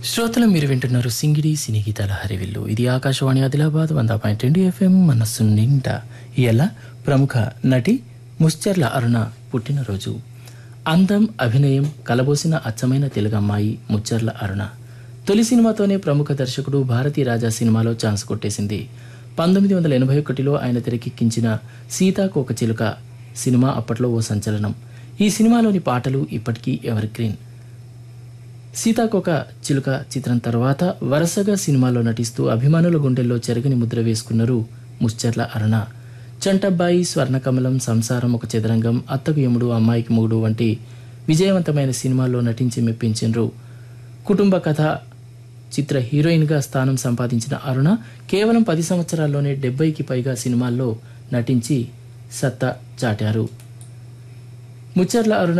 శ్రోతలు మీరు వింటున్నారు సింగిడి సినీ గీతాల హరివిల్లు ఇది ఆకాశవాణి ఆదిలాబాద్ వంద పాయింట్ రెండు ఎఫ్ఎం మనస్సు నిండా ఇయల ప్రముఖ నటి ముశ్చర్ల అరుణ పుట్టినరోజు అందం అభినయం కలబోసిన అచ్చమైన తెలుగమ్మాయి ముచ్చర్ల అరుణ తొలి సినిమాతోనే ప్రముఖ దర్శకుడు భారతీ రాజా సినిమాలో ఛాన్స్ కొట్టేసింది పంతొమ్మిది వందల ఎనభై ఒకటిలో ఆయన తెరకెక్కించిన సీతాకోక చిలుక సినిమా అప్పట్లో ఓ సంచలనం ఈ సినిమాలోని పాటలు ఇప్పటికీ ఎవర్ గ్రీన్ సీతాకోక చిలుక చిత్రం తర్వాత వరుసగా సినిమాల్లో నటిస్తూ అభిమానుల గుండెల్లో చెరగని ముద్ర వేసుకున్నారు ముశ్చర్ల అరుణ చంటబ్బాయి స్వర్ణకమలం సంసారం ఒక చదరంగం అత్తకు యముడు అమ్మాయికి మొగుడు వంటి విజయవంతమైన సినిమాల్లో నటించి మెప్పించిండ్రు కుటుంబ కథ చిత్ర హీరోయిన్గా స్థానం సంపాదించిన అరుణ కేవలం పది సంవత్సరాల్లోనే డెబ్బైకి పైగా సినిమాల్లో నటించి సత్తా చాటారు ముచ్చర్ల అరుణ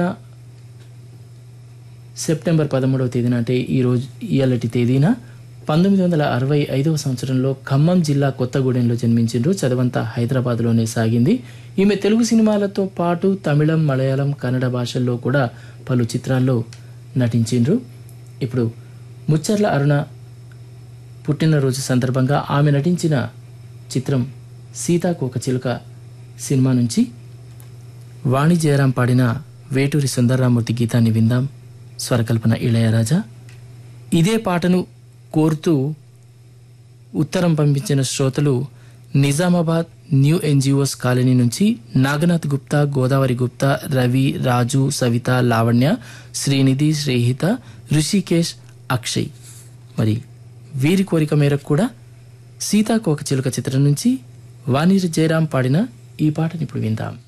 సెప్టెంబర్ పదమూడవ తేదీన అంటే ఈ రోజు ఇయాలటి తేదీన పంతొమ్మిది వందల అరవై ఐదవ సంవత్సరంలో ఖమ్మం జిల్లా కొత్తగూడెంలో జన్మించిండ్రు చదవంతా హైదరాబాద్లోనే సాగింది ఈమె తెలుగు సినిమాలతో పాటు తమిళం మలయాళం కన్నడ భాషల్లో కూడా పలు చిత్రాల్లో నటించిండ్రు ఇప్పుడు ముచ్చర్ల అరుణ పుట్టినరోజు సందర్భంగా ఆమె నటించిన చిత్రం సీతాకోక చిలుక సినిమా నుంచి వాణి జయరాం పాడిన వేటూరి సుందర్రామూర్తి గీతాన్ని విందాం స్వరకల్పన ఇళయరాజా ఇదే పాటను కోరుతూ ఉత్తరం పంపించిన శ్రోతలు నిజామాబాద్ న్యూ ఎన్జిఓస్ కాలనీ నుంచి నాగనాథ్ గుప్తా గోదావరి గుప్తా రవి రాజు సవిత లావణ్య శ్రీనిధి శ్రీహిత ఋషికేష్ అక్షయ్ మరి వీరి కోరిక మేరకు కూడా సీతాకోక చిలుక చిత్రం నుంచి వాణిజ్య జయరాం పాడిన ఈ పాటని ఇప్పుడు విందాం